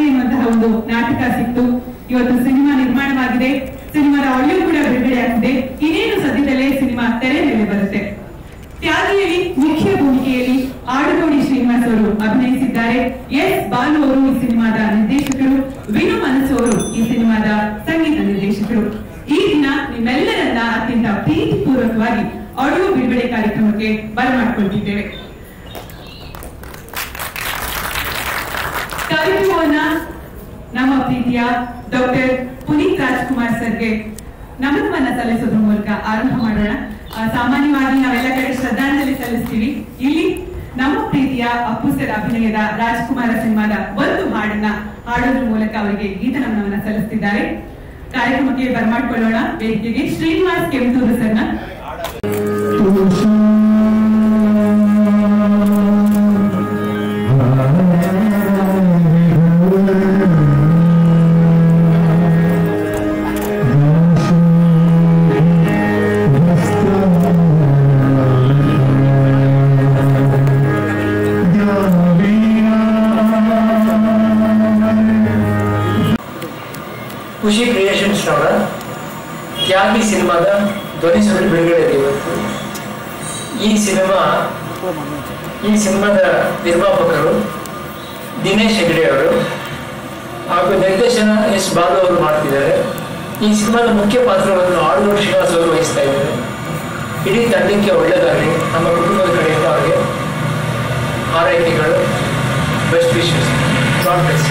ಎನ್ನುವಂತಹ ಒಂದು ನಾಟಕ ಸಿಕ್ತು ಇವತ್ತು ಸಿನಿಮಾ ನಿರ್ಮಾಣವಾಗಿದೆ ಸಿನಿಮಾದ ಆಡಿಯೋ ಕೂಡ ಬಿಡುಗಡೆ ಆಗ್ತಿದೆ ಇನ್ನೇನು ಸದ್ಯದಲ್ಲೇ ಸಿನಿಮಾ ತೆರೆ ಮೇಲೆ ಬರುತ್ತೆ ತ್ಯಾಗಿಯಲ್ಲಿ ಮುಖ್ಯ ಭೂಮಿಕೆಯಲ್ಲಿ ಆಡುಗೋಡಿ ಶ್ರೀನಿವಾಸ್ ಅವರು ಅಭಿನಯಿಸಿದ್ದಾರೆ ಎಸ್ ಬಾಲು ಅವರು ಈ ಸಿನಿಮಾದ ನಿರ್ದೇಶಕರು ವಿನು ಮನಸ್ಸು ಅವರು ಈ ಸಿನಿಮಾದ ಸಂಗೀತ ನಿರ್ದೇಶಕರು ಈ ದಿನ ನಿಮ್ಮೆಲ್ಲರನ್ನ ಅತ್ಯಂತ ಪ್ರೀತಿಪೂರ್ವಕವಾಗಿ ಆಡಿಯೋ ಬಿಡುಗಡೆ ಕಾರ್ಯಕ್ರಮಕ್ಕೆ ಬರಮಾಡ್ಕೊಳ್ತಿದ್ದೇವೆ ಕಾರ್ಯಕ್ರಮವನ್ನ ನಮ್ಮ ಪ್ರೀತಿಯ ಡಾಕ್ಟರ್ ಪುನೀತ್ ರಾಜ್ಕುಮಾರ್ ಸರ್ಗೆ ನಮನವನ್ನ ಸಲ್ಲಿಸೋದ್ರ ಮೂಲಕ ಆರಂಭ ಮಾಡೋಣ ಆ, ಸಾಮಾನ್ಯವಾಗಿ ನಾವೆಲ್ಲ ಕಡೆ ಶ್ರದ್ಧಾಂಜಲಿ ಸಲ್ಲಿಸ್ತೀವಿ ಇಲ್ಲಿ ನಮ್ಮ ಪ್ರೀತಿಯ ಅಪ್ಪು ಸರ್ ಅಭಿನಯದ ರಾಜ್ಕುಮಾರ ಸಿನಿಮಾದ ಒಂದು ಹಾಡನ್ನ ಹಾಡೋದ್ರ ಮೂಲಕ ಅವರಿಗೆ ಗೀತ ನಮನವನ್ನ ಸಲ್ಲಿಸ್ತಿದ್ದಾರೆ ಕಾರ್ಯಕ್ರಮಕ್ಕೆ ಬರಮಾಡ್ಕೊಳ್ಳೋಣ ವೇದಿಕೆಗೆ ಶ್ರೀನಿವಾಸ್ ಕೆಂತೂರು ಸರ್ನ ಖುಷಿ ಕ್ರಿಯೇಷನ್ಸ್ ಅವರ ತ್ಯಾಗಿ ಸಿನಿಮಾದ ಧ್ವನಿ ಸುರುಳಿ ಬಿಡುಗಡೆ ಇದೆ ಇವತ್ತು ಈ ಸಿನಿಮಾ ಈ ಸಿನಿಮಾದ ನಿರ್ಮಾಪಕರು ದಿನೇಶ್ ಹೆಗಡೆ ಅವರು ಹಾಗೂ ನಿರ್ದೇಶನ ಎಸ್ ಬಾಲು ಅವರು ಮಾಡ್ತಿದ್ದಾರೆ ಈ ಸಿನಿಮಾದ ಮುಖ್ಯ ಪಾತ್ರವನ್ನು ಆಳ್ನೂರು ಶ್ರೀನಿವಾಸ್ ಅವರು ವಹಿಸ್ತಾ ಇದ್ದಾರೆ ಇಡೀ ತಂಡಕ್ಕೆ ಒಳ್ಳೆಯದಾಗಲಿ ನಮ್ಮ ಕುಟುಂಬದ ಕಡೆಯಿಂದ ಅವರಿಗೆ ಆರೈಕೆಗಳು ಬೆಸ್ಟ್ ವಿಶಸ್ ಗಾಡ್ ಬ್ಲೆಸ್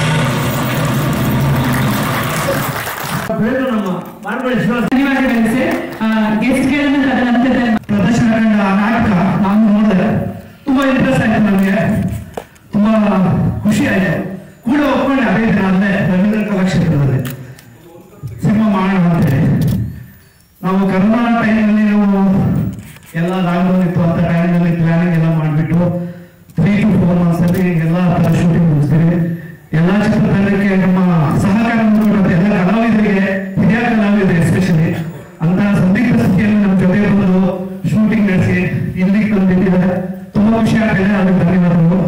ಬೇರೆ ನಮ್ಮ ಮಾರ್ಗಳಿ ಶ್ರೀನಿವಾಸ ಧನ್ಯವಾದಗಳು ಸರ್ ಗೆಸ್ಟ್ಗಳನ್ನು ತದನಂತರದಲ್ಲಿ ಪ್ರದರ್ಶನ ಕಂಡ ಆ ನಾಟಕ ನಾನು ನೋಡಿದೆ ತುಂಬಾ ಇಂಟ್ರೆಸ್ಟ್ ಆಯ್ತು ನನಗೆ ತುಂಬಾ ಖುಷಿ ಆಯ್ತು ಕೂಡ ಒಪ್ಕೊಂಡೆ ಅದೇ ದಿನ ಅಲ್ಲೇ ರವೀಂದ್ರ ಕಲಾಕ್ಷೇತ್ರದಲ್ಲಿ ಸಿನಿಮಾ ಮಾಡೋಣ ಅಂತೇಳಿ ನಾವು ಕರೋನಾ ಟೈಮಲ್ಲಿ ನಾವು ಎಲ್ಲ ಲಾಕ್ಡೌನ್ ಇತ್ತು ಅಂತ ಟೈಮಲ್ಲಿ ಪ್ಲಾನಿಂಗ್ ಎಲ್ಲ ಮಾಡಿಬಿಟ್ಟು ತ್ರೀ ಟು ಫೋರ್ ಮಂತ್ಸ್ ಅಲ್ಲಿ ಎಲ್ಲ ತರ ಶೂಟಿಂಗ್ ಮುಗಿಸ್ತೀವಿ ಎಲ್ಲ ಚಿತ್ರತಂಡಕ್ಕೆ ನಮ್ಮ ಸಹಕಾರ ಕೊಟ್ಟಂತ ಎಲ್ಲ ಕಲಾವಿದರಿಗೆ ಹಿರಿಯ ಕಲಾವಿದರು ಎಸ್ಪೆಷಲಿ ಅಂತ ಸಂದಿಗ್ಧ ಸ್ಥಿತಿಯಲ್ಲಿ ನಮ್ಮ ಜೊತೆ ಬಂದು ಶೂಟಿಂಗ್ ನಡೆಸಿ ಇಲ್ಲಿಗೆ ತಂದಿದ್ದಾರೆ ತುಂಬಾ ಖುಷಿ ಆಗ್ತಿದೆ ಅದಕ್ಕೆ ಧನ್ಯವಾದಗಳು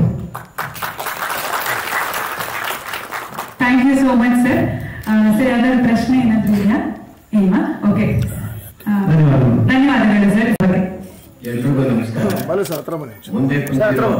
thank you so much sir sir ಯಾವ್ದಾದ್ರು ಪ್ರಶ್ನೆ ಏನಾದ್ರು ಇದೆಯಾ ಇಲ್ವಾ ಓಕೆ ಧನ್ಯವಾದಗಳು. ಧನ್ಯವಾದಗಳು ಸರ್ ಬಗ್ಗೆ ಎಲ್ರಿಗೂ ನಮಸ್ಕಾರ ಮುಂದೆ ಕುಂತಿರೋ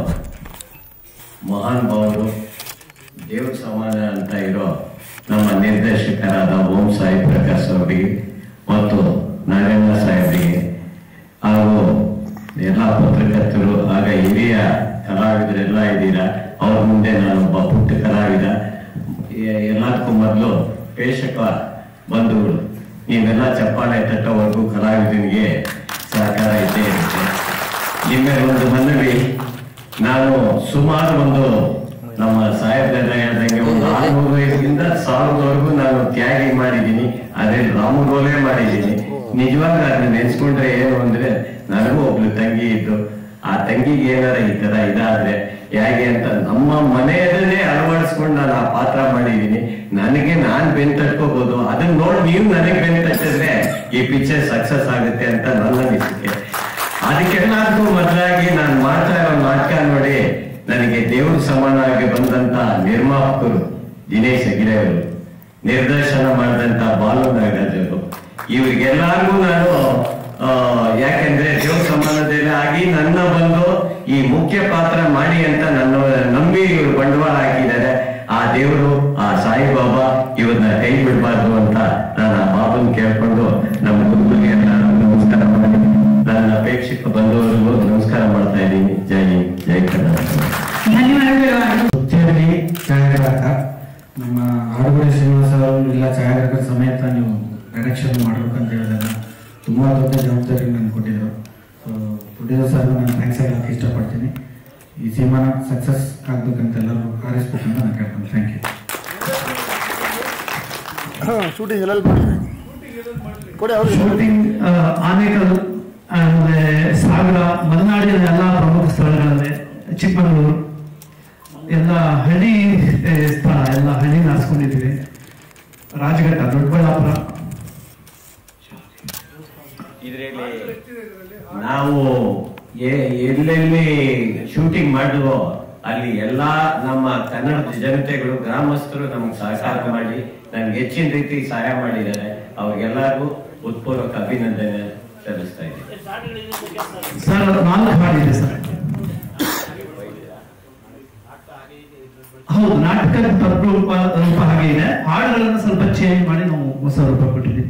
ಮಹಾನ್ ಭಾವರು ದೇವ್ರ ಸಮಾನ ಅಂತ ಇರೋ ನಮ್ಮ ನಿರ್ದೇಶಕರಾದ ಓಂ ಸಾಯಿ ಪ್ರಕಾಶ್ ಅವರಿಗೆ ಮತ್ತು ನಾರಾಯಣ ಸಾಹೇಬರಿಗೆ ಹಾಗೂ ಎಲ್ಲ ಪತ್ರಕರ್ತರು ಆಗ ಹಿರಿಯ ಕಲಾವಿದರೆಲ್ಲ ಇದ್ದೀರಾ ಅವ್ರ ಮುಂದೆ ನಾನೊಬ್ಬ ಪುಟ್ಟ ಕಲಾವಿದ ಎ- ಎಲ್ಲದಕ್ಕೂ ಮೊದಲು ಪ್ರೇಕ್ಷಕ ಬಂಧುಗಳು ನೀವೆಲ್ಲ ಚಪ್ಪಾಳೆ ತಟ್ಟೋವರೆಗೂ ಕಲಾವಿದನಿಗೆ ಸಹಕಾರ ಇದ್ದೇ ಇರುತ್ತೆ ನಿಮಗೆ ಒಂದು ಮನವಿ ನಾನು ಸುಮಾರು ಒಂದು ನಮ್ಮ ಸಾಹೇಬ್ರೆಲ್ಲ ಹೇಳ್ದಂಗೆ ಒಂದು ಆರುನೂರು ವಯಸ್ಸಿಂದ ಸಾವಿರದವರೆಗೂ ನಾನು ತ್ಯಾಗಿ ಮಾಡಿದ್ದೀನಿ ಅದೇ ರಾಮಗೋಲೆ ಮಾಡಿದ್ದೀನಿ ನಿಜವಾಗ ಅದನ್ನ ನೆನ್ಸ್ಕೊಂಡ್ರೆ ಏನು ಅಂದ್ರೆ ನನಗೂ ಒಬ್ಳು ತಂಗಿ ಇದ್ದು ಆ ತಂಗಿಗೆ ಏನಾರ ಈ ತರ ಇದಾದ್ರೆ ಹೇಗೆ ಅಂತ ನಮ್ಮ ಮನೆಯಲ್ಲೇ ಅಳವಡಿಸ್ಕೊಂಡು ನಾನು ಆ ಪಾತ್ರ ಮಾಡಿದ್ದೀನಿ ನನಗೆ ನಾನ್ ಬೆನ್ ತಟ್ಕೋಬಹುದು ಅದನ್ನ ನೋಡಿ ನೀವು ನನಗೆ ಬೆನ್ ತಟ್ಟಿದ್ರೆ ಈ ಪಿಕ್ಚರ್ ಸಕ್ಸಸ್ ಆಗುತ್ತೆ ಅಂತ ನನ್ನ ಅನಿಸಿಕೆ ಅದಕ್ಕೆಲ್ಲದಕ್ಕೂ ಮೊದಲಾಗಿ ನಾನು ಮಾಡ್ತಾ ಇರೋ ನಾಟಕ ನೋಡಿ ನನಗೆ ದೇವ್ರ ಸಮಾನವಾಗಿ ಬಂದಂತ ನಿರ್ಮಾಪಕರು ದಿನೇಶ್ ಹೆಗ್ಡೆ ಅವರು ನಿರ್ದೇಶನ ಮಾಡಿದಂತ ಬಾಲು ನಾಗರಾಜ್ ಅವರು ಇವ್ರಿಗೆಲ್ಲರಿಗೂ ನಾನು ಆ, ಯಾಕೆಂದ್ರೆ ದೇವ್ರ ಸಮಾನದಲ್ಲಿ ಆಗಿ ನನ್ನ ಬಂದು ಈ ಮುಖ್ಯ ಪಾತ್ರ ಮಾಡಿ ಅಂತ ನನ್ನ ನಂಬಿ ಇವರು ಬಂಡವಾಳ ಹಾಕಿದ್ದಾರೆ ಆ ದೇವರು ಆ ಸಾಯಿಬಾಬಾ ಇವ್ರನ್ನ ಕೈ ಬಿಡಬಾರ್ದು ಅಂತ ನಾನು ಆ ಬಾಬನ್ ಕೇಳ್ಕೊಂಡು ನಮ್ಮ ಗುರುಗಳಿಗೆ ನಾನು ನಮಸ್ಕಾರ ಮಾಡಿ ನನ್ನ ಅಪೇಕ್ಷಕ ಬಂದವರಿಗೂ ನಮಸ್ಕಾರ ಮಾಡ್ತಾ ಇದ್ದೀನಿ ಜೈ ಹಿಂದ್, ಜೈ ಕರ್ನಾಟಕ ಧನ್ಯವಾದಗಳು ನೃತ್ಯದಲ್ಲಿ ಛಾಯಾಗ್ರಾಹಕ ನಮ್ಮ ಆಡುಗೋಡೆ ಶ್ರೀನಿವಾಸ ಅವರು ಇಲ್ಲ ಛಾಯಾಗ್ರಾಹಕರ ಸಮೇತ ನೀವು ಡೈರೆಕ್ಷನ್ ಮಾಡ್ಬೇಕಂತ ಹೇಳಿದಾಗ ತುಂಬ ದೊಡ್ಡ ಜವಾಬ್ದಾರಿ ನನಗೆ ಕೊಟ್ಟಿದ್ರು ಸೊ ಪ್ರೊಡ್ಯೂಸರ್ ಸರ್ ನಾನು ಥ್ಯಾಂಕ್ಸ್ ಹೇಳಕ್ಕೆ ಇಷ್ಟಪಡ್ತೀನಿ ಈ ಸಿನಿಮಾನ ಸಕ್ಸಸ್ ಆಗ್ಬೇಕಂತ ಎಲ್ಲರೂ ಹಾರೈಸ್ಬೇಕಂತ ನಾನು ಕೇಳ್ತೀನಿ ಥ್ಯಾಂಕ್ ಯು ಶೂಟಿಂಗ್ ಎಲ್ಲೆಲ್ಲಿ ಮಾಡಿದ್ರಿ ಕೊಡಿ ಅವ್ರಿಗೆ ಶೂಟಿಂಗ್ ಆನೇಕಲ್ ಆಮೇಲೆ ಸಾಗರ ಮಲೆನಾಡಿನ ಎಲ್ಲ ಪ್ರಮುಖ ಸ್ಥಳಗಳಲ್ಲಿ ಚಿಕ್ಕಮಗಳೂರು ಎಲ್ಲ ಹಳ್ಳಿ ಏ, ಸ್ಥಳ ಎಲ್ಲ ಹಳ್ಳಿ ನಾರಿಸ್ಕೊಂಡಿದ್ದೀವಿ ರಾಜಘಟ್ಟ ದೊಡ್ಡಬಳ್ಳಾಪುರ ನಾವು ಎ- ಎಲ್ಲೆಲ್ಲಿ ಶೂಟಿಂಗ್ ಮಾಡಿದ್ವೋ ಅಲ್ಲಿ ಎಲ್ಲಾ ನಮ್ಮ ಕನ್ನಡದ ಜನತೆಗಳು ಗ್ರಾಮಸ್ಥರು ನಮ್ಗೆ ಸಹಕಾರ ಮಾಡಿ ನನ್ಗೆ ಹೆಚ್ಚಿನ ರೀತಿ ಸಹಾಯ ಮಾಡಿದ್ದಾರೆ ಅವ್ರಿಗೆಲ್ಲರಿಗೂ ಉತ್ಪೂರ್ವಕ ಅಭಿನಂದನೆ ಸಲ್ಲಿಸ್ತಾ ಇದ್ದೀನಿ ಸರ್ ನಾಲ್ಕು ಹಾಡಿದೆ ಸರ್ ಹೌದು ನಾಟಕದ ತದ್ರೂಪ ರೂಪ ಹಾಗೆ ಇದೆ ಹಾಡುಗಳನ್ನ ಸ್ವಲ್ಪ ಚೇಂಜ್ ಮಾಡಿ ನಾವು ಹೊಸ ರೂಪ ಕೊಟ್ಟಿದ್ದೀವಿ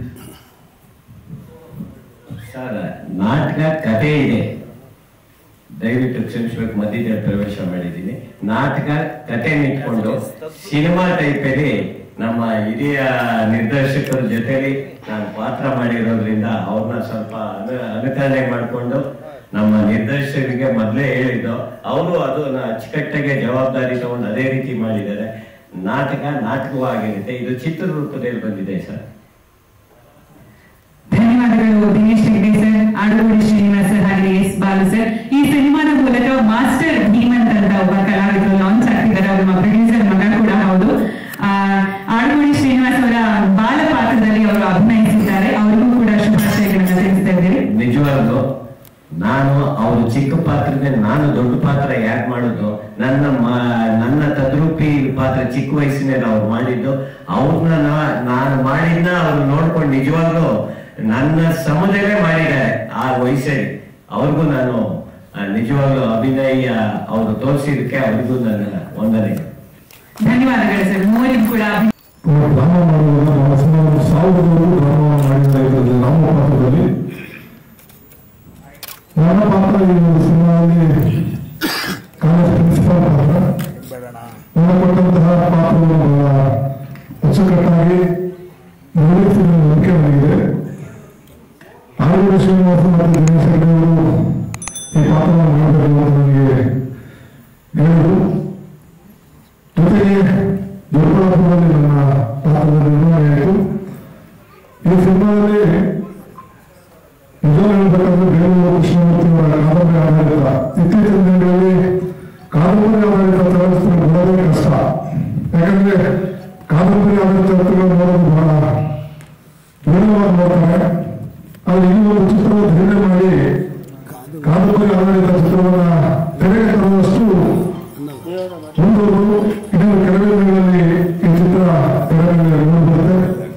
ಸರ್ ನಾಟಕ ಕಥೆ ಇದೆ ದಯವಿಟ್ಟು ಕ್ಷಮಿಸ್ಬೇಕು ಮಧ್ಯದಲ್ಲಿ ಪ್ರವೇಶ ಮಾಡಿದ್ದೀನಿ ನಾಟಕ ಕಥೆ ಇಟ್ಕೊಂಡು ಸಿನಿಮಾ ಟೈಪಲ್ಲಿ ನಮ್ಮ ಹಿರಿಯ ನಿರ್ದೇಶಕರ ಜೊತೆಲಿ ನಾನು ಪಾತ್ರ ಮಾಡಿರೋದ್ರಿಂದ ಅವ್ರನ್ನ ಸ್ವಲ್ಪ ಅನು- ಅನುಕರಣೆ ಮಾಡಿಕೊಂಡು ನಮ್ಮ ನಿರ್ದೇಶಕರಿಗೆ ಮೊದಲೇ ಹೇಳಿದ್ದು ಅವರು ಅದು ಅಚ್ಚುಕಟ್ಟಾಗೆ ಜವಾಬ್ದಾರಿ ತಗೊಂಡು ಅದೇ ರೀತಿ ಮಾಡಿದ್ದಾರೆ ನಾಟಕ ನಾಟಕವಾಗಿರುತ್ತೆ ಇದು ಚಿತ್ರರೂಪದಲ್ಲಿ ಬಂದಿದೆ ಸರ್ ಧನ್ಯವಾದಗಳು ದಿನೇಶ್ ಹೆಗ್ಡೆ ಸರ್ ಆಡುಗೋಡಿ ಶ್ರೀನಿವಾಸ್ ಸರ್ ಹಾಗೆ ಎಸ್ ಬಾಲು ಸರ್ ಈ ಸಿನಿಮಾದ ಮೂಲಕ ಮಾಸ್ಟರ್ ಧೀಮಂತ್ ಅಂತ ಒಬ್ಬ ಕಲಾವಿದರು ಲಾಂಚ್ ಆಗ್ತಿದ್ದಾರೆ ಅವರು ನಮ್ಮ ಪ್ರೊಡ್ಯೂಸರ್ ಮಗ ಕೂಡ ಹೌದು ಆ, ಆಡುಗೋಡಿ ಶ್ರೀನಿವಾಸ್ ಅವರ ಬಾಲ ಪಾತ್ರದಲ್ಲಿ ಅವರು ಅಭಿನಯಿಸಿದ್ದಾರೆ ಅವರಿಗೂ ಕೂಡ ಶುಭಾಶಯಗಳನ್ನ ತಿಳಿಸ್ತಾ ಇದ್ದೇವೆ ನಿಜವಾಗ್ಲು ನಾನು ಅವ್ರು ಚಿಕ್ಕ ಪಾತ್ರನೇ ನಾನು ದೊಡ್ಡ ಪಾತ್ರ ಯಾಕೆ ಮಾಡುದು ನನ್ನ ಮ- ನನ್ನ ತದ್ರೂಪಿ ಪಾತ್ರ ಚಿಕ್ಕ ವಯಸ್ಸಿನಲ್ಲಿ ಅವ್ರು ಮಾಡಿದ್ದು ಅವ್ರನ್ನ ನಾ- ನಾನು ಮಾಡಿದ್ನ ಅವ್ರು ನೋಡ್ಕೊಂಡು ನಿಜವಾಗ್ಲು ನನ್ನ ಸಮುದಾಯ ಮಾಡಿದ್ದಾರೆ ಆ ವಯಸ್ಸಲ್ಲಿ ಅವ್ರಿಗೂ ನಾನು ಆ, ನಿಜವಾಗ್ಲು ಅಭಿನಯ ಅವರು ತೋರಿಸಿದಕ್ಕೆ ಅವ್ರಿಗೂ ನನ್ನ ವಂದನೆ ಧನ್ಯವಾದಗಳು ಸರ್ ಮೂವರಿಗೂ ಕೂಡ ಅಭಿ- ಡ್ರಾಮ ಮಾಡುವಾಗ ನಾವು ಸುಮಾರು ಸಾವಿರದವರೆಗೂ ಡ್ರಾಮ ಮಾಡಿದ ಇದರಲ್ಲಿ ನಮ್ಮ ಪಾತ್ರದಲ್ಲಿ ನನ್ನ ಪಾತ್ರ ಈ ಒಂದು ಸಿನಿಮಾದಲ್ಲಿ ಕಾಲೇಜ್ ಪ್ರಿನ್ಸಿಪಾಲ್ ಪಾತ್ರ ನನ್ನ ಕೊಟ್ಟಂತಹ ಪಾತ್ರವನ್ನು ಬಹಳ ಅಚ್ಚುಕಟ್ಟಾಗಿ ನಿರ್ವಹಿಸಿದ ನಂಬಿಕೆ ನನಗಿದೆ ಆರುಗಡೆ ಶ್ರೀನಿವಾಸ ಮತ್ತು ದಿನೇಶ್ ಹೆಗ್ಡೆ ಅವರು ಈ ಪಾತ್ರವನ್ನು ಮಾಡಬೇಕು ಅಂತ ನನಗೆ ಹೇಳಿದರು ಜೊತೆಗೆ ದೊಡ್ಡಬಳ್ಳಾಪುರದಲ್ಲಿ ನನ್ನ ಪಾತ್ರದ ನಿರ್ವಹಣೆ ಆಯಿತು ಈ ಸಿನಿಮಾದಲ್ಲಿ ನಿಜ ಹೇಳ್ಬೇಕಂದ್ರೆ ಬೇಲೂರು ಕೃಷ್ಣಮೂರ್ತಿ ಅವರ ಕಾದಂಬರಿ ಆಧಾರಿತ ಇತ್ತೀಚಿನ ದಿನಗಳಲ್ಲಿ ಕಾದಂಬರಿ ಆಧಾರಿತ ಚಲನಚಿತ್ರ ಬರೋದೇ ಕಷ್ಟ ಯಾಕಂದ್ರೆ ಕಾದಂಬರಿ ಆಧಾರಿತ ಚಿತ್ರಗಳು ನೋಡೋದು ಬಹಳ ವಿರಳವಾಗಿ ನೋಡ್ತಾರೆ ಆದರೆ ಈ ಒಂದು ಚಿತ್ರವನ್ನು ಧೈರ್ಯ ಮಾಡಿ ಕಾದಂಬರಿ ಆಧಾರಿತ ಚಿತ್ರವನ್ನ ತೆರೆಗೆ ತರುವಷ್ಟು ಮುಂದೂರು ಇನ್ನು ಕೆಲವೇ ದಿನಗಳಲ್ಲಿ ಈ ಚಿತ್ರ ತೆರೆಗೆ ಮೂಡಿಬರುತ್ತೆ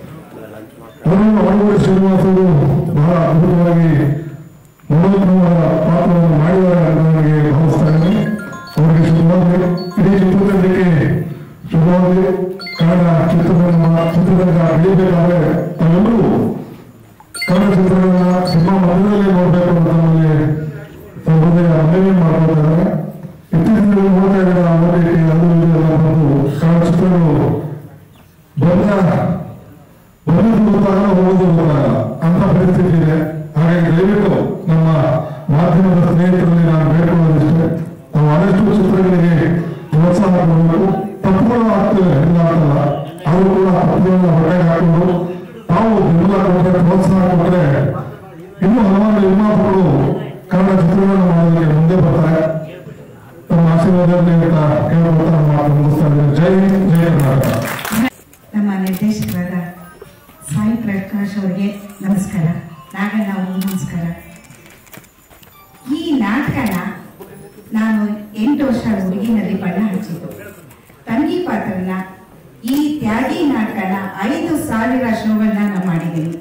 ಅವರು ಅಳಗೋಡಿ ಶ್ರೀನಿವಾಸ್ ಅವರು ಬಹಳ ಅದ್ಭುತವಾಗಿ ಮನೋಜ್ಞವಾದ ಪಾತ್ರವನ್ನು ಮಾಡಿದ್ದಾರೆ ಅಂತ ನನಗೆ ಭಾವಿಸ್ತಾ ಇದ್ದೇನೆ ಅವರಿಗೆ ಶುಭವಾಗಲಿ ಇಡೀ ಚಿತ್ರತಂಡಕ್ಕೆ ಶುಭವಾಗಲಿ ಕನ್ನಡ ಚಿತ್ರರಂಗ ಚಿತ್ರರಂಗ ಬೆಳೀಬೇಕಾದ್ರೆ ತಾವೆಲ್ಲರೂ ಕನ್ನಡ ಚಿತ್ರಗಳನ್ನ ಸಿನಿಮಾ ಮಧ್ಯದಲ್ಲಿ ನೋಡಬೇಕು ಅಂತ ನಮಗೆ ಹೃದಯ ಮನವಿ ಮಾಡ್ಕೊಳ್ತಾರೆ ಇತ್ತೀಚಿನ ನೋಡ್ತಾ ಇದ್ದಾರೆ ಓದಿಕೆ ಅದು ಇದು ಎಲ್ಲ ಬಂದು ಕನ್ನಡ ಚಿತ್ರಗಳು ಬಂದ ಬಂದದ್ದು ಗೊತ್ತಾಗಲ್ಲ ಹೋಗೋದು ಗೊತ್ತಾಗಲ್ಲ ಅಂತ ಪರಿಸ್ಥಿತಿ ಇದೆ ಹಾಗಾಗಿ ದಯವಿಟ್ಟು ನಮ್ಮ ಮಾಧ್ಯಮದ ಸ್ನೇಹಿತರಲ್ಲಿ ನಾನು ಬೇಡ್ಕೊಳ್ಳೋದಿಷ್ಟೇ ನಾವು ಆದಷ್ಟು ಚಿತ್ರಗಳಿಗೆ ಪ್ರೋತ್ಸಾಹ ಕೊಡಬೇಕು ತಪ್ಪುಗಳು ಆಗ್ತವೆ ಇಲ್ಲ ಅಂತಲ್ಲ ಅವರು ಕೂಡ ತಪ್ಪುಗಳನ್ನ ಹೊರಗೆ ಹಾಕೊಂಡು ತಾವು ಬೆಂಬಲ ಕೊಟ್ಟರೆ ಪ್ರೋತ್ಸಾಹ ಕೊಟ್ಟರೆ ಇನ್ನೂ ಹಲವಾರು ನಿರ್ಮಾಪಕರು ಕನ್ನಡ ಚಿತ್ರಗಳನ್ನು ಮಾಡೋದಕ್ಕೆ ಮುಂದೆ ಬರ್ತಾರೆ ತಮ್ಮ ಆಶೀರ್ವಾದದಲ್ಲಿ ಅಂತ ಕೇಳ್ಕೊಳ್ತಾ ನಮ್ಮ ಮಾತು ಮುಗಿಸ್ತಾ ಇದ್ದೇನೆ ಜೈ ಹಿಂದ್, ಜೈ ಕರ್ನಾಟಕ ನಮ್ಮ ನಿರ್ದೇಶಕರಾದ ಸಾಯಿ ಪ್ರಕಾಶ್ ಅವರಿಗೆ ನಮಸ್ಕಾರ ನಾಗಣ್ಣ ಅವ್ರಿಗೆ ನಮಸ್ಕಾರ ಈ ನಾಟಕನ ನಾನು ಎಂಟು ವರ್ಷ ಹುಡುಗಿನಲ್ಲಿ ಬಣ್ಣ ಹಚ್ಚಿದ್ದು ತಂಗಿ ಪಾತ್ರನ ಈ ತ್ಯಾಗಿ ನಾಟಕನ ಐದು ಸಾವಿರ ಶೋಗಳನ್ನ ನಾನು ಮಾಡಿದ್ದೀನಿ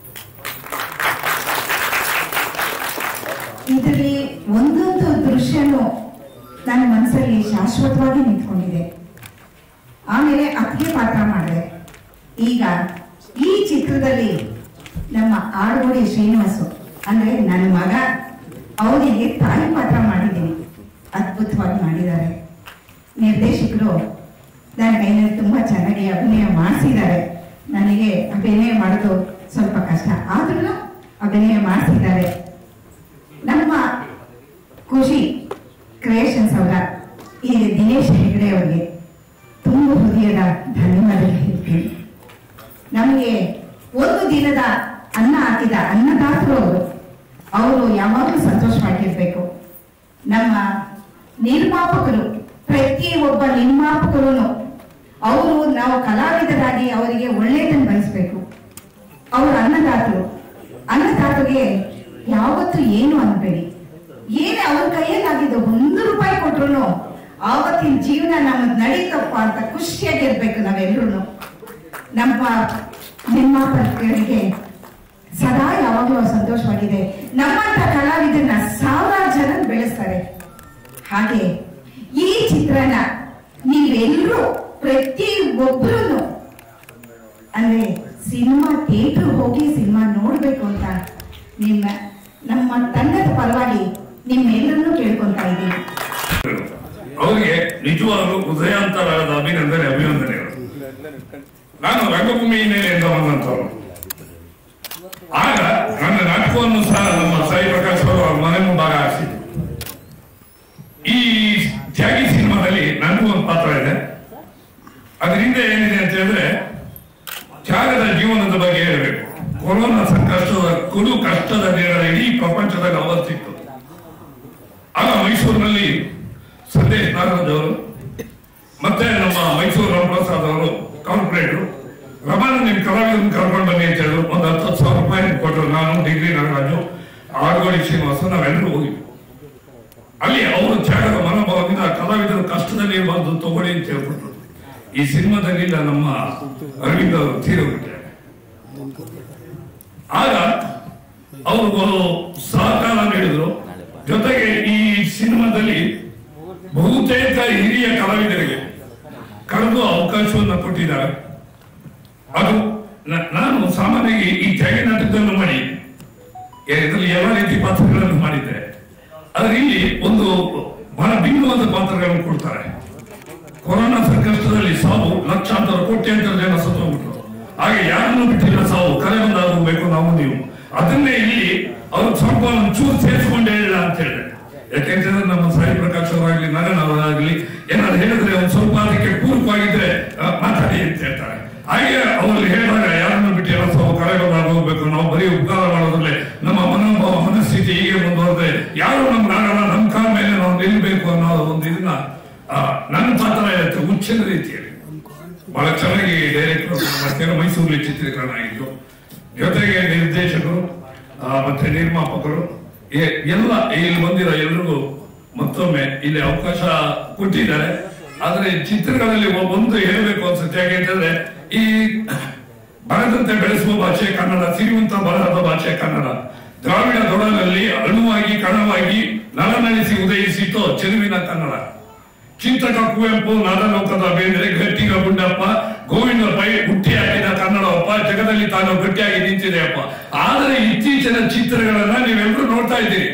ಇದರಲ್ಲಿ ಒಂದೊಂದು ದೃಶ್ಯನೂ ನನ್ನ ಮನಸ್ಸಲ್ಲಿ ಶಾಶ್ವತವಾಗಿ ನಿಂತ್ಕೊಂಡಿದೆ ಆಮೇಲೆ ಅತ್ತಿಗೆ ಪಾತ್ರ ಮಾಡಿದೆ ಈಗ ಈ ಚಿತ್ರದಲ್ಲಿ ನಮ್ಮ ಆಡುಗೋಡಿ ಶ್ರೀನಿವಾಸು ಅಂದ್ರೆ ನನ್ನ ಮಗ ಅವರಿಗೆ ತಾಯಿ ಪಾತ್ರ ಮಾಡಿದ್ದೀನಿ ಅದ್ಭುತವಾಗಿ ಮಾಡಿದ್ದಾರೆ ನಿರ್ದೇಶಕರು ನನ್ನ ಕೈನಲ್ಲಿ ತುಂಬಾ ಚೆನ್ನಾಗಿ ಅಭಿನಯ ಮಾಡಿಸಿದ್ದಾರೆ ನನಗೆ ಅಭಿನಯ ಮಾಡೋದು ಸ್ವಲ್ಪ ಕಷ್ಟ ಆದ್ರೂ ಅಭಿನಯ ಮಾಡಿಸಿದ್ದಾರೆ ನಮ್ಮ ಖುಷಿ ಕ್ರಿಯೇಷನ್ಸ್ ಅವರ ಈಗ ದಿನೇಶ್ ಹೆಗಡೆ ಅವರಿಗೆ ತುಂಬ ಹೃದಯದ ಧನ್ಯವಾದಗಳು ಹೇಳ್ತೀನಿ ನಮಗೆ ಒಂದು ದಿನದ ಅನ್ನ ಹಾಕಿದ ಅನ್ನದಾತರು ಅವರು ಅವರು ಯಾವಾಗಲೂ ಸಂತೋಷವಾಗಿರ್ಬೇಕು ನಮ್ಮ ನಿರ್ಮಾಪಕರು ಪ್ರತಿ ಒಬ್ಬ ನಿರ್ಮಾಪಕರು ಅವರು ನಾವು ಕಲಾವಿದರಾಗಿ ಅವರಿಗೆ ಒಳ್ಳೆಯದನ್ನು ಬಯಸಬೇಕು ಅವರು ಅನ್ನದಾತರು ಅನ್ನದಾತರಿಗೆ ಯಾವತ್ತೂ ಏನು ಅನ್ಬೇಡಿ ಏನೇ ಅವ್ರ ಕೈಯಲ್ಲಾಗಿದ್ದು ಒಂದು ರೂಪಾಯಿ ಕೊಟ್ರು ಆವತ್ತಿನ ಜೀವನ ನಮ್ಮದ್ ನಡೀತಪ್ಪ ಅಂತ ಖುಷಿಯಾಗಿರ್ಬೇಕು ನಾವೆಲ್ಲರೂ ನಮ್ಮ ನಿರ್ಮಾಪಕರಿಗೆ ಸದಾ ಯಾವಾಗಲೂ ಸಂತೋಷವಾಗಿದೆ ನಮ್ಮಂತ ಕಲಾವಿದನ್ನ ಸಾವಿರಾರು ಜನ ಬೆಳೆಸ್ತಾರೆ ಹಾಗೆ ಈ ಚಿತ್ರನ ನೀವೆಲ್ಲರೂ ಪ್ರತಿ ಒಬ್ರು ಅಂದ್ರೆ ಸಿನಿಮಾ ಥಿಯೇಟರ್ ಹೋಗಿ ಸಿನಿಮಾ ನೋಡ್ಬೇಕು ಅಂತ ನಿಮ್ಮ ನಮ್ಮ ತಂಡದ ಪರವಾಗಿ ನಿಮ್ಮೆಲ್ಲರನ್ನೂ ಕೇಳ್ಕೊಂತಾ ಇದ್ದೀನಿ ಅವರಿಗೆ ನಿಜವಾಗ್ಲೂ ಹೃದಯಾಂತರಾದ ಅಭಿನಂದನೆ ಅಭಿನಂದನೆಗಳು ನಾನು ರಂಗಭೂಮಿ ಹಿನ್ನೆಲೆಯಿಂದ ಬಂದಂತವನು ಆಗ ನನ್ನ ನಾಟಕವನ್ನು ಸಹ ನಮ್ಮ ಸಾಯಿ ಪ್ರಕಾಶ್ ಅವರು ಅವ್ರ ಮನೆ ಮುಂಭಾಗ ಹಾಕಿಸಿದ್ರು ಈ ತ್ಯಾಗಿ ಸಿನಿಮಾದಲ್ಲಿ ನನಗೂ ಒಂದು ಪಾತ್ರ ಇದೆ ಅದರಿಂದ ಏನಿದೆ ಅಂತ ಹೇಳಿದ್ರೆ ತ್ಯಾಗದ ಜೀವನದ ಬಗ್ಗೆ ಹೇಳಬೇಕು ಕೊರೋನಾ ಸಂಕಷ್ಟದ ಕುಡು ಕಷ್ಟದ ನೇರ ಇಡೀ ಪ್ರಪಂಚದಾಗ ಅವತ್ತಿತ್ತು ಆಗ ಮೈಸೂರಿನಲ್ಲಿ ಸಂದೇಶ್ ನಾಗರಾಜ್ ಅವರು ಮತ್ತೆ ನಮ್ಮ ಮೈಸೂರು ರಾಮಪ್ರಸಾದ್ ಅವರು ಕಾರ್ಪೊರೇಟ್ರು ರಮಾನ ನಿಮ್ ಕಲಾವಿದರನ್ನ ಕರ್ಕೊಂಡು ಬನ್ನಿ ಅಂತ ಹೇಳಿದ್ರು ಒಂದು ಹತ್ತು ಹತ್ತು ಸಾವಿರ ರೂಪಾಯಿ ಕೊಟ್ಟರು ನಾನು ಡಿಗ್ರಿ ನಾಗರಾಜು ಆರ್ಗೋಳಿ ಶ್ರೀನಿವಾಸ ನಾವೆಲ್ಲರೂ ಹೋಗಿದ್ವಿ ಅಲ್ಲಿ ಅವರು ತ್ಯಾಗದ ಮನೋಭಾವದಿಂದ ಕಲಾವಿದರು ಕಷ್ಟದಲ್ಲಿ ಇರಬಾರ್ದು ತಗೊಳ್ಳಿ ಅಂತ ಹೇಳ್ಬಿಟ್ರು ಈ ಸಿನಿಮಾದಲ್ಲಿ ಇಲ್ಲ ನಮ್ಮ ಅರವಿಂದ್ ಅವರು ತೀರೋಗಿದ್ದಾರೆ ಆಗ ಅವರು ಸಹಕಾರ ನೀಡಿದ್ರು ಜೊತೆಗೆ ಈ ಸಿನಿಮಾದಲ್ಲಿ ಬಹುತೇಕ ಹಿರಿಯ ಕಲಾವಿದರಿಗೆ ಕರೆದು ಅವಕಾಶವನ್ನು ಕೊಟ್ಟಿದ್ದಾರೆ ಅದು ನ- ನಾನು ಸಾಮಾನ್ಯವಾಗಿ ಈ ತ್ಯಾಗಿ ನಾಟಕವನ್ನು ಮಾಡಿ ಇದರಲ್ಲಿ ಎಲ್ಲ ರೀತಿ ಪಾತ್ರಗಳನ್ನು ಮಾಡಿದ್ದೆ ಆದ್ರೆ ಇಲ್ಲಿ ಒಂದು ಬಹಳ ಭಿನ್ನವಾದ ಪಾತ್ರಗಳನ್ನು ಕೊಡ್ತಾರೆ ಕೊರೋನಾ ಸಂಕಷ್ಟದಲ್ಲಿ ಸಾವು ಲಕ್ಷಾಂತರ ಕೋಟ್ಯಾಂತರ ಜನ ಸತ್ತೋಗ್ಬಿಟ್ರು ಹಾಗೆ ಯಾರನ್ನು ಬಿಟ್ಟಿಲ್ಲ ಸಾವು ಕರೆ ಬಂದಾಗಬೇಕು ನಾವು ನೀವು ಅದನ್ನೇ ಇಲ್ಲಿ ಅವ್ರು ಸ್ವಲ್ಪ ಒಂಚೂರು ಸೇರಿಸ್ಕೊಂಡು ಹೇಳಿಲ್ಲ ಅಂತ ಹೇಳಿದೆ ಯಾಕೆಂತಂದ್ರೆ ನಮ್ಮ ಸಾಯಿ ಪ್ರಕಾಶ್ ಅವರಾಗ್ಲಿ ನಗನ್ ಅವರಾಗ್ಲಿ ಏನಾದ್ರು ಹೇಳಿದ್ರೆ ಒಂದ್ ಸ್ವಲ್ಪ ಅದಕ್ಕೆ ಪೂರಕವಾಗಿದ್ರೆ ಆ, ಮಾತಾಡಿ ಅಂತ ಹೇಳ್ತಾರೆ ಹಾಗೆ ಅವ್ರು ಹೇಳಿದಾಗ ಯಾರನ್ನು ಬಿಟ್ಟಿಲ್ಲ ಸಾವು ಕರೆ ಬಂದಾಗ ಹೋಗ್ಬೇಕು ನಾವು ಬರೀ ಉಪಕಾರ ಮಾಡೋದ್ರಲ್ಲೇ ನಮ್ಮ ಮನೋಭಾವ ಮನಸ್ಥಿತಿ ಹೀಗೆ ಮುಂದುವರೆದ್ರೆ ಯಾರು ನಮ್ಗೆ ಆಗಲ್ಲ ನಮ್ಮ ಕಾಲ ಮೇಲೆ ನಾವು ನಿಲ್ಬೇಕು ಅನ್ನೋ ಒಂದು ಇದನ್ನ ಆ, ನನ್ನ ಪಾತ್ರ ಇರುತ್ತೆ ಹುಚ್ಚಿನ ರೀತಿಯಲ್ಲಿ ಬಹಳ ಚೆನ್ನಾಗಿ ಡೈರೆಕ್ಟರ್ ಮತ್ತೆ ಮೈಸೂರಲ್ಲಿ ಚಿತ್ರೀಕರಣ ಆಗಿದ್ದು ಜೊತೆಗೆ ನಿರ್ದೇಶಕರು ಆ, ಮತ್ತೆ ನಿರ್ಮಾಪಕರು ಎ- ಎಲ್ಲ ಇಲ್ಲಿ ಬಂದಿರೋ ಎಲ್ರಿಗೂ ಮತ್ತೊಮ್ಮೆ ಇಲ್ಲಿ ಅವಕಾಶ ಕೊಟ್ಟಿದ್ದಾರೆ ಆದ್ರೆ ಚಿತ್ರಗಳಲ್ಲಿ ಒ- ಒಂದು ಹೇಳಬೇಕು ಅನ್ಸುತ್ತೆ ಯಾಕೆ ಅಂತಂದ್ರೆ ಈ ಬರದಂತೆ ಬೆಳೆಸುವ ಭಾಷೆ ಕನ್ನಡ ಸಿರಿವಂತ ಬರಹದ ಭಾಷೆ ಕನ್ನಡ ದ್ರಾವಿಡ ದೊಡಲಲ್ಲಿ ಅಣುವಾಗಿ ಕಣವಾಗಿ ನಳನಳಿಸಿ ಉದಯಿಸಿತು ಚೆಲುವಿನ ಕನ್ನಡ ಚಿಂತಕ ಕುವೆಂಪು ನಾದಲೋಕದ ಬೇಂದ್ರೆ ಗಟ್ಟಿಗ ಗುಂಡಪ್ಪ ಗೋವಿಂದ ಪೈ ಹುಟ್ಟಿ ಹಾಕಿದ ಕನ್ನಡಪ್ಪ ಜಗದಲ್ಲಿ ತಾನು ಗಟ್ಟಿಯಾಗಿ ನಿಂತಿದೆ ಅಪ್ಪ ಆದರೆ ಇತ್ತೀಚಿನ ಚಿತ್ರಗಳನ್ನ ನೀವೆಲ್ಲರೂ ನೋಡ್ತಾ ಇದ್ದೀರಿ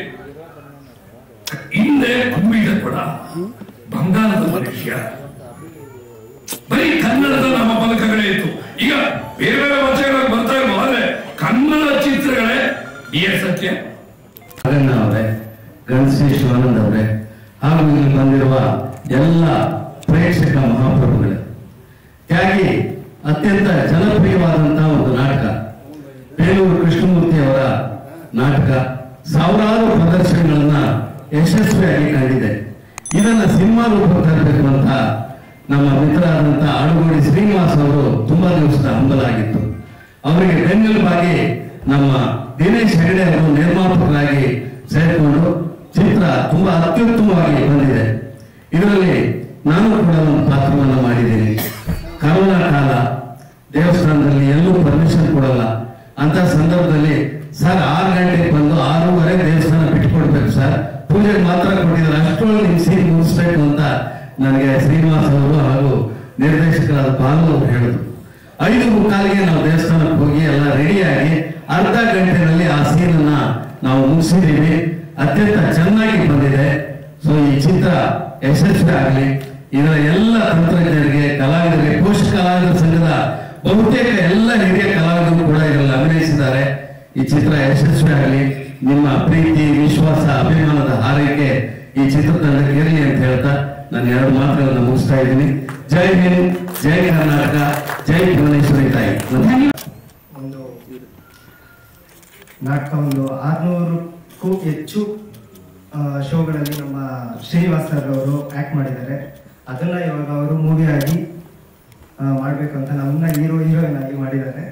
ಹಿಂದೆ ತುಂಬಿದ ಕೊಡ ಬಂಗಾರದ ಮನುಷ್ಯ ಬರೀ ಕನ್ನಡದ ನಮ್ಮ ಫಲಕಗಳೇ ಇತ್ತು ಈಗ ಬೇರೆ ಬೇರೆ ಭಾಷೆಗಳಲ್ಲಿ ಬರ್ತಾ ಇಲ್ವೋ ಆದ್ರೆ ಕನ್ನಡ ಚಿತ್ರಗಳೇ ಈ ಸತ್ಯ ಅರಣ್ಯ ಅವರೇ ಗಣಶ್ರೀ ಶಿವಾನಂದ್ ಅವರೇ ಹಾಗೂ ಇಲ್ಲಿ ಬಂದಿರುವ ಎಲ್ಲ ಪ್ರೇಕ್ಷಕ ಮಹಾಪ್ರಭುಗಳೇ ತ್ಯಾಗಿ ಅತ್ಯಂತ ಜನಪ್ರಿಯವಾದಂತಹ ಒಂದು ನಾಟಕ ಬೇಲೂರು ಕೃಷ್ಣಮೂರ್ತಿ ಅವರ ನಾಟಕ ಸಾವಿರಾರು ಪ್ರದರ್ಶನಗಳನ್ನ ಯಶಸ್ವಿಯಾಗಿ ಕಂಡಿದೆ ಇದನ್ನ ಸಿನಿಮಾ ರೂಪ ತರಬೇಕು ಅಂತ ನಮ್ಮ ಮಿತ್ರರಾದಂತಹ ಆಡುಗೋಡಿ ಶ್ರೀನಿವಾಸ್ ಅವರು ತುಂಬಾ ದಿವಸದ ಹಂಬಲಾಗಿತ್ತು ಅವರಿಗೆ ಬೆನ್ನೆಲುಬಾಗಿ ನಮ್ಮ ದಿನೇಶ್ ಹೆಗಡೆ ಅವರು ನಿರ್ಮಾಪಕರಾಗಿ ಸೇರಿಕೊಂಡು ಚಿತ್ರ ತುಂಬಾ ಅತ್ಯುತ್ತಮವಾಗಿ ಬಂದಿದೆ ಇದರಲ್ಲಿ ನಾನು ಕೂಡ ಒಂದು ಪಾತ್ರವನ್ನು ಮಾಡಿದ್ದೀನಿ ಕರೋನಾ ಕಾಲ ದೇವಸ್ಥಾನದಲ್ಲಿ ಎಲ್ಲೂ ಪರ್ಮಿಷನ್ ಕೊಡಲ್ಲ ಅಂತ ಸಂದರ್ಭದಲ್ಲಿ ಸರ್ ಆರು ಗಂಟೆಗೆ ಬಂದು ಆರೂವರೆ ದೇವಸ್ಥಾನ ಬಿಟ್ಕೊಡ್ಬೇಕು ಸರ್ ಪೂಜೆಗೆ ಮಾತ್ರ ಕೊಟ್ಟಿದ್ದಾರೆ ಅಷ್ಟೊಳಗೆ ನಿಮ್ ಸೀನ್ ಮುಗಿಸ್ಬೇಕು ಅಂತ ನನಗೆ ಶ್ರೀನಿವಾಸ್ ಅವರು ಹಾಗೂ ನಿರ್ದೇಶಕರಾದ ಬಾಲು ಅವರು ಹೇಳಿದ್ರು ಐದು ಮುಕ್ಕಾಲಿಗೆ ನಾವು ದೇವಸ್ಥಾನಕ್ಕೆ ಹೋಗಿ ಎಲ್ಲ ರೆಡಿಯಾಗಿ ಅರ್ಧ ಗಂಟೆನಲ್ಲಿ ಆ ಸೀನನ್ನ ನಾವು ಮುಗಿಸಿದ್ದೀವಿ ಅತ್ಯಂತ ಚೆನ್ನಾಗಿ ಬಂದಿದೆ ಸೊ ಈ ಚಿತ್ರ ಯಶಸ್ವಿ ಆಗಲಿ ಇದರ ಎಲ್ಲ ತಂತ್ರಜ್ಞರಿಗೆ ಕಲಾವಿದರಿಗೆ ಪೋಷಕ ಕಲಾವಿದರ ಸಂಘದ ಬಹುತೇಕ ಎಲ್ಲ ಹಿರಿಯ ಕಲಾವಿದರು ಕೂಡ ಇದರಲ್ಲಿ ಅಭಿನಯಿಸಿದ್ದಾರೆ ಈ ಚಿತ್ರ ಯಶಸ್ವಿ ಆಗಲಿ ನಿಮ್ಮ ಪ್ರೀತಿ ವಿಶ್ವಾಸ ಅಭಿಮಾನದ ಹಾರೈಕೆ ಈ ಚಿತ್ರತಂಡಕ್ಕೆ ಇರಲಿ ಅಂತ ಹೇಳ್ತಾ ನಾನು ಎರಡು ಮಾತುಗಳನ್ನು ಮುಗಿಸ್ತಾ ಇದ್ದೀನಿ ಜೈ ಹಿಂದ್ ಜೈ ಕರ್ನಾಟಕ ಜೈ ಭುವನೇಶ್ವರಿ ತಾಯಿ ನಮಸ್ಕಾರ. ಒಂದು ನಾಟಕ ಒಂದು ಆರ್ನೂರಕ್ಕೂ ಹೆಚ್ಚು ಆ, ಶೋಗಳಲ್ಲಿ ನಮ್ಮ ಶ್ರೀನಿವಾಸ್ ಸರ್ ಅವರು ಆಕ್ಟ್ ಮಾಡಿದ್ದಾರೆ ಅದನ್ನ ಇವಾಗ ಅವರು ಮೂವಿ ಆಗಿ ಆ, ಮಾಡ್ಬೇಕು ಅಂತ ನಮ್ಮನ್ನ ಹೀರೋ ಹೀರೋಯಿನ್ ಆಗಿ ಮಾಡಿದ್ದಾರೆ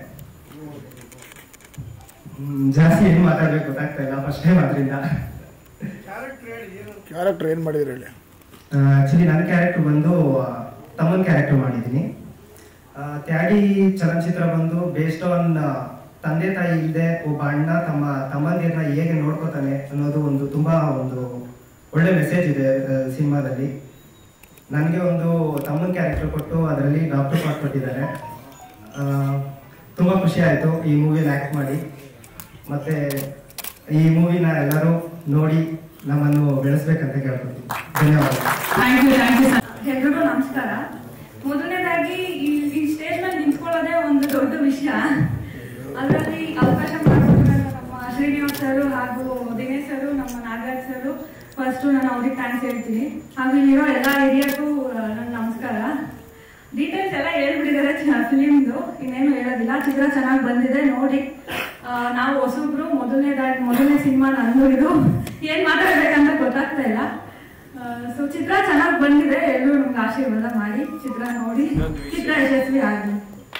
ಹ್ಮ್, ಜಾಸ್ತಿ ಏನು ಮಾತಾಡ್ಬೇಕು ಗೊತ್ತಾಗ್ತಾ ಇಲ್ಲ ಫಸ್ಟ್ ಟೈಮ್ ಅದರಿಂದ ಕ್ಯಾರೆಕ್ಟರ್ ಏನ್ ಮಾಡಿದ್ರಿ ಹೇಳಿ ಆಕ್ಚುಲಿ ನನ್ನ ಕ್ಯಾರೆಕ್ಟರ್ ಬಂದು ತಮ್ಮನ ಕ್ಯಾರೆಕ್ಟರ್ ಮಾಡಿದ್ದೀನಿ ಆ, ತ್ಯಾಗಿ ಚಲನಚಿತ್ರ ಬಂದು ಬೇಸ್ಡ್ ಆನ್ ತಂದೆ ತಾಯಿ ಇಲ್ಲದೆ ಒಬ್ಬ ಅಣ್ಣ ತಮ್ಮ ತಮ್ಮಂದಿರನ್ನ ಹೇಗೆ ನೋಡ್ಕೋತಾನೆ ಅನ್ನೋದು ಒಂದು ತುಂಬಾ ಒಂದು ಒಳ್ಳೆ ಮೆಸೇಜ್ ಇದೆ ಸಿನಿಮಾದಲ್ಲಿ ನನಗೆ ಒಂದು ತಮ್ಮನ ಕ್ಯಾರೆಕ್ಟರ್ ಕೊಟ್ಟು ಅದರಲ್ಲಿ ಡಾಕ್ಟರ್ ಪಾಟ್ ಕೊಟ್ಟಿದ್ದಾರೆ ಆ, ತುಂಬಾ ಖುಷಿ ಆಯಿತು ಈ ಮೂವಿಲಿ ಆ್ಯಕ್ಟ್ ಮಾಡಿ ಮತ್ತೆ ಈ ಮೂವಿನ ಎಲ್ಲರೂ ನೋಡಿ ನಮ್ಮನ್ನು ಬೆಳೆಸ್ಬೇಕಂತ ಕೇಳ್ಕೊತೀನಿ ಧನ್ಯವಾದ thank you thank you sir ಎಲ್ರಿಗೂ ನಮಸ್ಕಾರ ಮೊದಲನೇದಾಗಿ ಈ ಈ ಸ್ಟೇಜ್ ಮೇಲೆ ನಿಂತ್ಕೊಳ್ಳೋದೇ ಒಂದು ದೊಡ್ಡ ವಿಷಯ ಅದರಲ್ಲಿ ಅವಕಾಶ ಮಾಡಿಕೊಟ್ಟಿದ್ದಾರೆ ನಮ್ಮ ಶ್ರೀನಿವಾಸ್ ಸರ್ ಹಾಗೂ ದಿನೇಶ್ ಸರ್ ನಮ್ಮ ನಾಗರಾಜ್ ಸರ್ ಫಸ್ಟ್ ನಾನು ಅವ್ರಿಗೆ ಥ್ಯಾಂಕ್ಸ್ ಹೇಳ್ತೀನಿ ಹಾಗೂ ಇಲ್ಲಿರೋ ಎಲ್ಲ ಹಿರಿಯರಿಗೂ ನನ್ನ ನಮಸ್ಕಾರ ಡೀಟೇಲ್ಸ್ ಎಲ್ಲ ಹೇಳ್ಬಿಟ್ಟಿದ್ದಾರೆ ಫಿಲಿಮ್ದು ಇನ್ನೇನು ಹೇಳೋದಿಲ್ಲ ಚಿತ್ರ ಚೆನ್ನಾಗಿ ಬಂದಿದೆ ನೋಡಿ ಆ, ನಾವು ಹೊಸಬ್ರು ಮೊದಲನೇದಾಗಿ ಮೊದಲನೇ ಸಿನಿಮಾ ನಂದು ಇದು ಏನ್ ಮಾತಾಡ್ಬೇಕಂತ ಗೊತ್ತಾಗ್ತಾ ಇಲ್ಲ ಸೊ ಚಿತ್ರ ಚೆನ್ನಾಗಿ ಬಂದಿದೆ ಎಲ್ಲರೂ ನಮ್ಗೆ ಆಶೀರ್ವಾದ ಮಾಡಿ ಚಿತ್ರ ನೋಡಿ ಚಿತ್ರ ಯಶಸ್ವಿ ಆಗಲಿ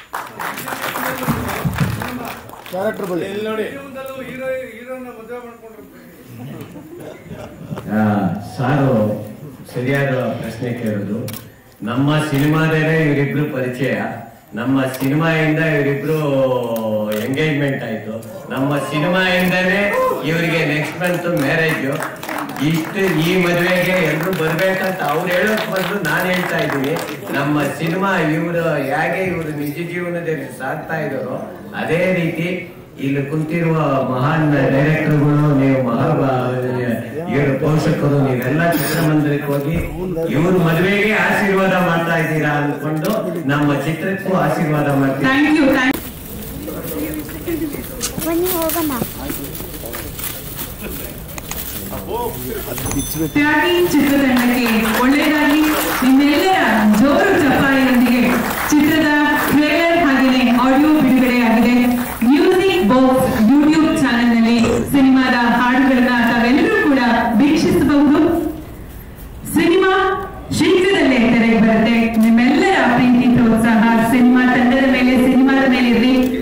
ಕ್ಯಾರೆಕ್ಟರ್ ಬಲ್ಲಿ ಆ, ಸಾರು ಸರಿಯಾದ ಪ್ರಶ್ನೆ ಕೇಳೋದು ನಮ್ಮ ಸಿನಿಮಾದೇನೆ ಇವರಿಬ್ರು ಪರಿಚಯ ನಮ್ಮ ಸಿನಿಮಾಯಿಂದ ಇವರಿಬ್ರು ಎಂಗೇಜ್ಮೆಂಟ್ ಆಯ್ತು ನಮ್ಮ ಸಿನಿಮಾಯಿಂದನೇ ಇವರಿಗೆ ನೆಕ್ಸ್ಟ್ ಮಂತ್ ಮ್ಯಾರೇಜ್ ಇಷ್ಟು ಈ ಮದುವೆಗೆ ಎಲ್ಲರೂ ಬರ್ಬೇಕಂತ ಅವ್ರು ಹೇಳೋಕ್ ಬದಲು ನಾನು ಹೇಳ್ತಾ ಇದ್ದೀನಿ ನಮ್ಮ ಸಿನಿಮಾ ಇವರು ಹೇಗೆ ಇವರು ನಿಜ ಜೀವನದಲ್ಲಿ ಸಾಗ್ತಾ ಇದ್ದಾರೋ ಅದೇ ರೀತಿ ಇಲ್ಲಿ ಕುಂತಿರುವ ಮಹಾನ್ ಡೈರೆಕ್ಟರ್ಗಳು ನೀವು ಮಹಾ ಇವರು ಪೋಷಕರು ನೀವೆಲ್ಲ ಚಿತ್ರಮಂದಿರಕ್ಕೆ ಹೋಗಿ ಇವ್ರ ಮದುವೆಗೆ ಆಶೀರ್ವಾದ ಮಾಡ್ತಾ ಇದ್ದೀರಾ ಅನ್ಕೊಂಡು ನಮ್ಮ ಚಿತ್ರಕ್ಕೂ ಆಶೀರ್ವಾದ ಮಾಡ್ತೀವಿ ಥ್ಯಾಂಕ್ ಯು ಥ್ಯಾಂಕ್ ಬನ್ನಿ ಹೋಗೋಣ ತ್ಯಾಗಿ ಚಿತ್ರತಂಡಕ್ಕೆ ಒಳ್ಳೆಯದಾಗಿ ನಿಮ್ಮೆಲ್ಲರ ಜೋರು ಚಪ್ಪಾಳೆಯೊಂದಿಗೆ ಚಿತ್ರದ ಟ್ರೇಲರ್ ಹಾಗೆಯೇ ಆಡಿಯೋ ಬಿಡುಗಡೆಯಾಗಿದೆ ಮ್ಯೂಸಿಕ್ ಬಾಕ್ಸ್ ಯೂಟ್ಯೂಬ್ ಚಾನೆಲ್ನಲ್ಲಿ ಸಿನಿಮಾದ ಹಾಡುಗಳನ್ನ ತಾವೆಲ್ಲರೂ ಕೂಡ ವೀಕ್ಷಿಸಬಹುದು ಸಿನಿಮಾ ಶೀಘ್ರದಲ್ಲೇ ತೆರೆಗೆ ಬರುತ್ತೆ ನಿಮ್ಮೆಲ್ಲರ ಪ್ರೀತಿ ಪ್ರೋತ್ಸಾಹ ಸಿನಿಮಾ ತಂಡದ ಮೇಲೆ ಸಿನಿಮಾದ ಮೇಲೆ ಇರಲಿ